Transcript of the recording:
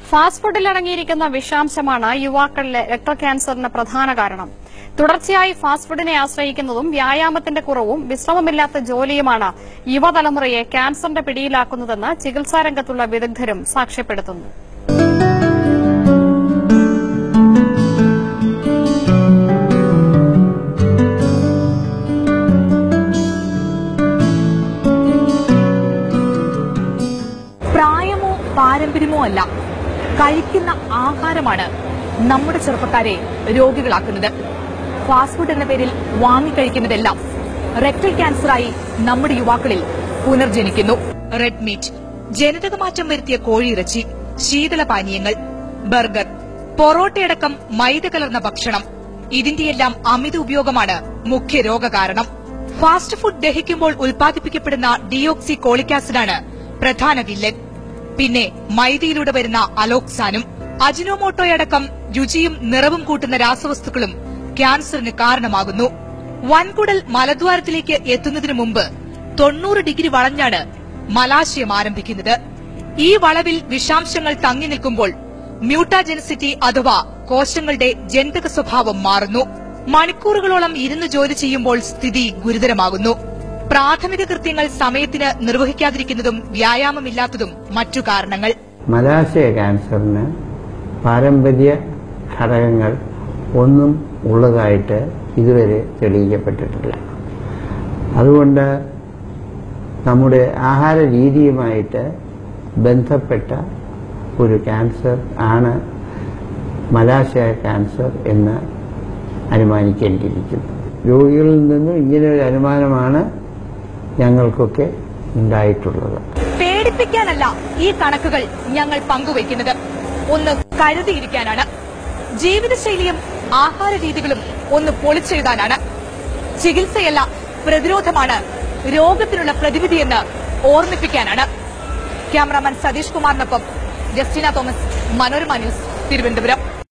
fast ഫുഡിൽ അടങ്ങിയിരിക്കുന്ന വിഷാംശമാണ് യുവാക്കളിലെ രക്തക്യാൻസറിന് പ്രധാന കാരണം തുടർച്ചയായി ഫാസ്റ്റ് ഫുഡിനെ ആശ്രയിക്കുന്നതും വ്യായാമത്തിന്റെ കുറവും വിശ്രമമില്ലാത്ത ജോലിയുമാണ് യുവതലമുറയെ ക്യാൻസറിന്റെ പിടിയിലാക്കുന്നതെന്ന് ചികിത്സാരംഗത്തുള്ള വിദഗ്ധരും സാക്ഷ്യപ്പെടുത്തുന്നു പ്രായമോ പാരമ്പര്യമോ അല്ല കഴിക്കുന്ന ആഹാരമാണ് നമ്മുടെ ചെറുപ്പക്കാരെ രോഗികളാക്കുന്നത് ഫാസ്റ്റ് ഫുഡ് എന്ന പേരിൽ വാങ്ങിക്കഴിക്കുന്നതെല്ലാം റെക്ടൽ ക്യാൻസറായി നമ്മുടെ യുവാക്കളിൽ പുനർജനിക്കുന്നു റെഡ് മീറ്റ് ജനിതകമാറ്റം വരുത്തിയ കോഴിയിറച്ചി ശീതളപാനീയങ്ങൾ ബർഗർ പൊറോട്ടയടക്കം മൈദ കലർന്ന ഭക്ഷണം ഇതിന്റെയെല്ലാം അമിത ഉപയോഗമാണ് മുഖ്യ രോഗകാരണം ഫാസ്റ്റ് ഫുഡ് ദഹിക്കുമ്പോൾ ഉൽപ്പാദിപ്പിക്കപ്പെടുന്ന ഡിയോക്സി കോളിക് ആസിഡാണ് പ്രധാന വില്ലൻ പിന്നെ മൈദയിലൂടെ വരുന്ന അലോക്സാനും അജിനോമോട്ടോയടക്കം രുചിയും നിറവും കൂട്ടുന്ന രാസവസ്തുക്കളും ക്യാൻസറിന് കാരണമാകുന്നു വൻകുടൽ മലദ്വാരത്തിലേക്ക് എത്തുന്നതിനു മുമ്പ് തൊണ്ണൂറ് ഡിഗ്രി വളഞ്ഞാണ് മലാശയം ആരംഭിക്കുന്നത് ഈ വളവിൽ വിഷാംശങ്ങൾ തങ്ങി നിൽക്കുമ്പോൾ മ്യൂട്ടാജെനിസിറ്റി അഥവാ കോശങ്ങളുടെ ജനിതക സ്വഭാവം മാറുന്നു മണിക്കൂറുകളോളം ഇരുന്ന് ജോലി ചെയ്യുമ്പോൾ സ്ഥിതി ഗുരുതരമാകുന്നു പ്രാഥമിക കൃത്യങ്ങൾ സമയത്തിന് നിർവഹിക്കാതിരിക്കുന്നതും വ്യായാമമില്ലാത്തതും മറ്റു കാരണങ്ങൾ മലാശയ ക്യാൻസറിന് പാരമ്പര്യ ഘടകങ്ങൾ ഒന്നും ഉള്ളതായിട്ട് ഇതുവരെ തെളിയിക്കപ്പെട്ടിട്ടില്ല അതുകൊണ്ട് നമ്മുടെ ആഹാര രീതിയുമായിട്ട് ബന്ധപ്പെട്ട ഒരു ക്യാൻസർ ആണ് മലാശയ ക്യാൻസർ എന്ന് അനുമാനിക്കേണ്ടിയിരിക്കുന്നു രോഗികളിൽ നിന്നും ഇങ്ങനെ ഒരു അനുമാനമാണ് ഞങ്ങൾക്കൊക്കെ ഉണ്ടായിട്ടുള്ളത് പേടിപ്പിക്കാനല്ല ഈ കണക്കുകൾ ഞങ്ങൾ പങ്കുവയ്ക്കുന്നത് ഒന്ന് കരുതിയിരിക്കാനാണ് ജീവിതശൈലിയും ആഹാര രീതികളും ഒന്ന് പൊളിച്ചെഴുതാനാണ് ചികിത്സയല്ല പ്രതിരോധമാണ് രോഗത്തിനുള്ള പ്രതിവിധിയെന്ന് ഓർമ്മിപ്പിക്കാനാണ് ക്യാമറാമാൻ സതീഷ് കുമാറിനൊപ്പം ജസ്റ്റിന തോമസ് മനോരമ ന്യൂസ് തിരുവനന്തപുരം